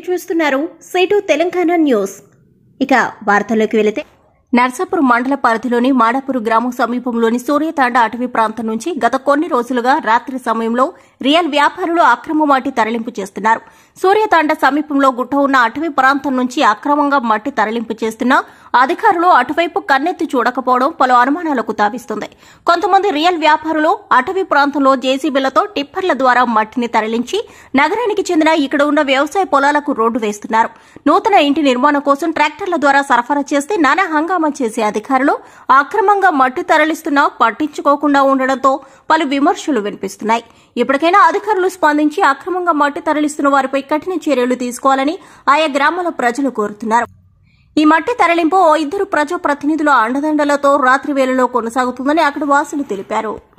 చూస్తున్నారు సేటు తెలంగాణ న్యూస్ ఇక వార్తల్లోకి వెళితే నర్సాపురం మండల పరిధిలోని మాడాపూర్ గ్రామం సమీపంలోని సూర్యతాండ అటవీ ప్రాంతం నుంచి గత కొన్ని రోజులుగా రాత్రి సమయంలో రియల్ వ్యాపారులు అక్రమ మట్టి తరలింపు చేస్తున్నారు సూర్యతాండ సమీపంలో గుట్ట ఉన్న అటవీ ప్రాంతం నుంచి అక్రమంగా మట్టి తరలింపు చేస్తున్న అధికారులు అటువైపు కన్నెత్తి చూడకపోవడం పలు అనుమానాలకు తావిస్తుంది కొంతమంది రియల్ వ్యాపారులు అటవీ ప్రాంతంలో జేసీబీలతో టిప్పర్ల ద్వారా మట్టిని తరలించి నగరానికి చెందిన ఇక్కడ ఉన్న వ్యవసాయ పొలాలకు రోడ్డు వేస్తున్నారు నూతన ఇంటి నిర్మాణం కోసం ట్రాక్టర్ల ద్వారా సరఫరా చేస్తే నానా హంగామా చేసే అధికారులు అక్రమంగా మట్టి తరలిస్తున్నా పట్టించుకోకుండా ఉండడంతో పలు విమర్శలు వినిపిస్తున్నాయి ఇప్పటికైనా అధికారులు స్పందించి అక్రమంగా మట్టి తరలిస్తున్న వారిపై కఠిన చర్యలు తీసుకోవాలని ఆయా గ్రామాల ప్రజలు కోరుతున్నారు ఈ మట్టి తరలింపు ఓ ఇద్దరు ప్రజాప్రతినిధుల అండదండలతో రాత్రి వేళలో కొనసాగుతుందని అక్కడి వాసులు తెలిపారు